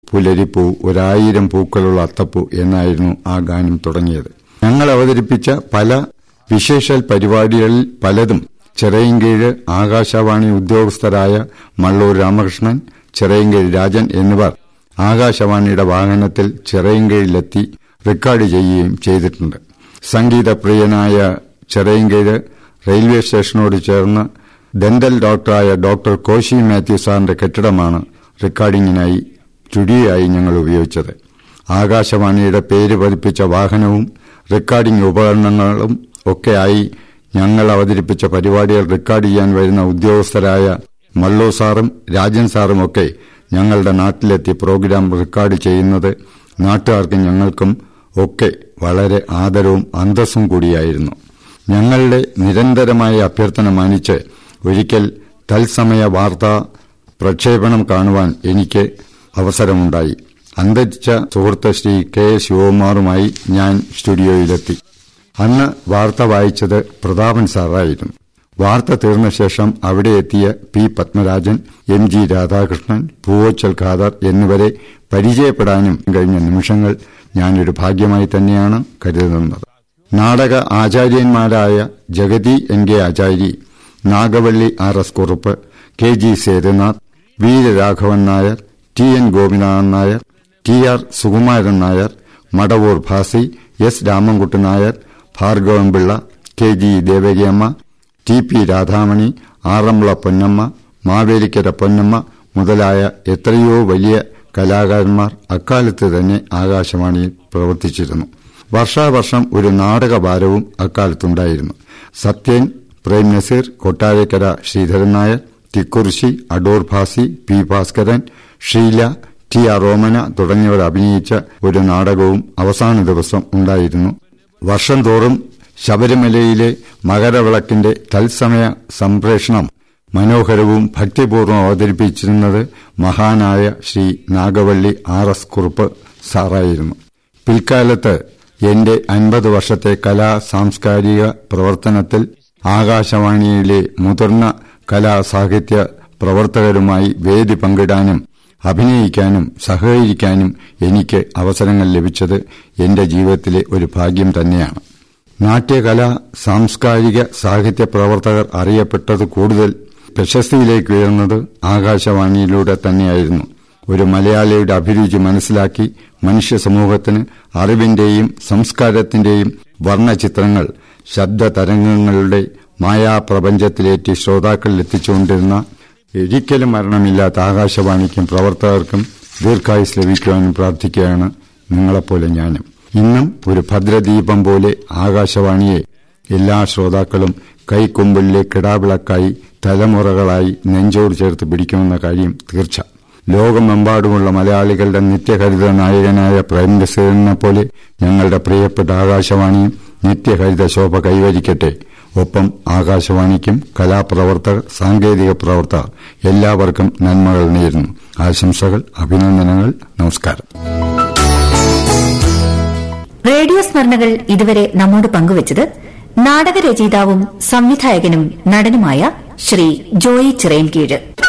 പുലരിപ്പൂ ഒരായിരം പൂക്കളുള്ള അത്തപ്പൂ എന്നായിരുന്നു ആ ഗാനം തുടങ്ങിയത് ഞങ്ങൾ അവതരിപ്പിച്ച പല വിശേഷ പരിപാടികളിൽ പലതും ചിറയൻകീഴ് ആകാശവാണി ഉദ്യോഗസ്ഥരായ മള്ളൂർ രാമകൃഷ്ണൻ ചിറയൻകീഴ് രാജൻ എന്നിവർ ആകാശവാണിയുടെ വാഹനത്തിൽ ചിറയൻകീഴിലെത്തി റെക്കോർഡ് ചെയ്യുകയും ചെയ്തിട്ടുണ്ട് സംഗീതപ്രിയനായ ചിറയൻകീഴ് റെയിൽവേ സ്റ്റേഷനോട് ചേർന്ന് ഡെന്റൽ ഡോക്ടറായ ഡോക്ടർ കോശി മാത്യു സാറിന്റെ കെട്ടിടമാണ് റെക്കോർഡിംഗിനായി സ്റ്റുഡിയോയായി ഞങ്ങൾ ഉപയോഗിച്ചത് ആകാശവാണിയുടെ പേര് പതിപ്പിച്ച വാഹനവും റെക്കോർഡിംഗ് ഉപകരണങ്ങളും ഒക്കെയായി ഞങ്ങൾ അവതരിപ്പിച്ച പരിപാടികൾ റെക്കോർഡ് ചെയ്യാൻ വരുന്ന ഉദ്യോഗസ്ഥരായ മള്ളു സാറും രാജൻ സാറും ഒക്കെ ഞങ്ങളുടെ നാട്ടിലെത്തി പ്രോഗ്രാം റെക്കോർഡ് ചെയ്യുന്നത് നാട്ടുകാർക്കും ഞങ്ങൾക്കും ഒക്കെ വളരെ ആദരവും അന്തസ്സും കൂടിയായിരുന്നു ഞങ്ങളുടെ നിരന്തരമായ അഭ്യർത്ഥന മാനിച്ച് ഒരിക്കൽ തത്സമയ വാർത്താ പ്രക്ഷേപണം കാണുവാൻ എനിക്ക് അവസരമുണ്ടായി അന്തരിച്ച സുഹൃത്ത് ശ്രീ കെ ശിവകുമാറുമായി ഞാൻ സ്റ്റുഡിയോയിലെത്തി അന്ന് വാർത്ത വായിച്ചത് പ്രതാപൻ സാറായിരുന്നു വാർത്ത തീർന്ന ശേഷം അവിടെ എത്തിയ P Padmarajan M G Radhakrishnan Poovachal Khader എന്നിവരെ പരിചയപ്പെടാനും കഴിഞ്ഞ നിമിഷങ്ങൾ ഞാനൊരു ഭാഗ്യമായി തന്നെയാണ് കരുതുന്നത് നാടക ആചാര്യന്മാരായ Jagathy N K Achari Nagavally R S Kurup K G Sethunath Veeraraghavan Nair T N Gopinathan Nair T R Sukumaran Nair Madavoor Bhasi S Ramankutty Nair Bhargavanpillai K G Devakiyamma T P Radhamani Aranmula Ponnamma Mavelikkara Ponnamma മുതലായ എത്രയോ വലിയ കലാകാരന്മാർ അക്കാലത്ത് തന്നെ ആകാശവാണിയിൽ പ്രവർത്തിച്ചിരുന്നു വർഷാവർഷം ഒരു നാടകഭാരവും അക്കാലത്തുണ്ടായിരുന്നു Sathyan Prem Nazir Kottarakkara Sreedharan Nair Thikkurissy Adoor Bhasi P Bhaskaran Sheela T R Romana തുടങ്ങിയവർ അഭിനയിച്ച ഒരു നാടകവും അവസാന ദിവസം ഉണ്ടായിരുന്നു വർഷം തോറും ശബരിമലയിലെ മകരവിളക്കിന്റെ തത്സമയ സംപ്രേഷണം മനോഹരവും ഭക്തിപൂർവ്വം അവതരിപ്പിച്ചിരുന്നത് മഹാനായ ശ്രീ നാഗവള്ളി ആർ എസ് കുറുപ്പ് സാറായിരുന്നു പിൽക്കാലത്ത് എന്റെ അൻപത് വർഷത്തെ കലാ സാംസ്കാരിക പ്രവർത്തനത്തിൽ ആകാശവാണിയിലെ മുതിർന്ന കലാ സാഹിത്യ പ്രവർത്തകരുമായി വേദി പങ്കിടാനും അഭിനയിക്കാനും സഹകരിക്കാനും എനിക്ക് അവസരങ്ങൾ ലഭിച്ചത് എന്റെ ജീവിതത്തിലെ ഒരു ഭാഗ്യം തന്നെയാണ് നാട്യകല സാംസ്കാരിക സാഹിത്യ പ്രവർത്തകർ അറിയപ്പെട്ടത് കൂടുതൽ പ്രശസ്തിയിലേക്ക് ഉയർന്നത് ആകാശവാണിയിലൂടെ തന്നെയായിരുന്നു ഒരു മലയാളിയുടെ അഭിരുചി മനസ്സിലാക്കി മനുഷ്യ സമൂഹത്തിന് അറിവിന്റെയും സംസ്കാരത്തിന്റെയും വർണ്ണചിത്രങ്ങൾ ശബ്ദ തരംഗങ്ങളുടെ മായാപ്രപഞ്ചത്തിലേറ്റി ശ്രോതാക്കളിൽ എത്തിച്ചുകൊണ്ടിരുന്ന ഒരിക്കലും മരണമില്ലാത്ത ആകാശവാണിക്കും പ്രവർത്തകർക്കും ദീർഘായുസ് ലഭിക്കുവാനും പ്രാർത്ഥിക്കുകയാണ് നിങ്ങളെപ്പോലെ ഞാനും ഇന്നും ഒരു ഭദ്രദീപം പോലെ ആകാശവാണിയെ എല്ലാ ശ്രോതാക്കളും കൈക്കൊമ്പിലെ കിടാവിളക്കായി തലമുറകളായി നെഞ്ചോട് ചേർത്ത് പിടിക്കുമെന്ന കാര്യം തീർച്ച ലോകമെമ്പാടുമുള്ള മലയാളികളുടെ നിത്യഹരിത നായകനായ പ്രേം നസീറിനെ പോലെ ഞങ്ങളുടെ പ്രിയപ്പെട്ട ആകാശവാണിയും നിത്യഹരിത ശോഭ കൈവരിക്കട്ടെ ഒപ്പം ആകാശവാണിക്കും കലാപ്രവർത്തകർ സാങ്കേതിക പ്രവർത്തകർ എല്ലാവർക്കും നന്മകൾ നേരുന്നു ആശംസകൾ അഭിനന്ദനങ്ങൾ നമസ്കാരം റേഡിയോ സ്മരണകൾ ഇതുവരെ നമ്മോട് പങ്കുവച്ചത് നാടകരചയിതാവും സംവിധായകനും നടനുമായ ശ്രീ ജോയി ചിറയൻകീഴ്